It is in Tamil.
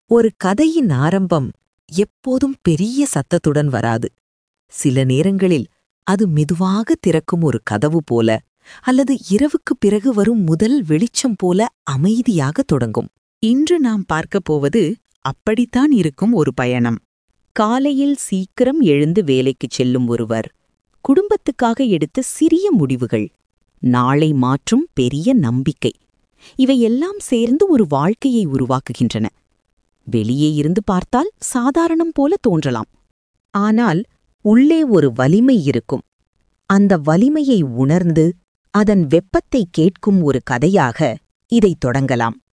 ஒரு கதையின் ஆரம்பம் எப்போதும் பெரிய சத்தத்துடன் வராது சில நேரங்களில் அது மெதுவாக திறக்கும் ஒரு கதவு போல அல்லது இரவுக்குப் பிறகு வரும் முதல் வெளிச்சம் போல அமைதியாக தொடங்கும் இன்று நாம் பார்க்கப் போவது அப்படித்தான் இருக்கும் ஒரு பயணம் காலையில் சீக்கிரம் எழுந்து வேலைக்குச் செல்லும் ஒருவர் குடும்பத்துக்காக எடுத்த சிறிய முடிவுகள் நாளை மாற்றும் பெரிய நம்பிக்கை இவையெல்லாம் சேர்ந்து ஒரு வாழ்க்கையை உருவாக்குகின்றன வெளியே இருந்து பார்த்தால் சாதாரணம் போல தோன்றலாம் ஆனால் உள்ளே ஒரு வலிமை இருக்கும் அந்த வலிமையை உணர்ந்து அதன் வெப்பத்தை கேட்கும் ஒரு கதையாக இதைத் தொடங்கலாம்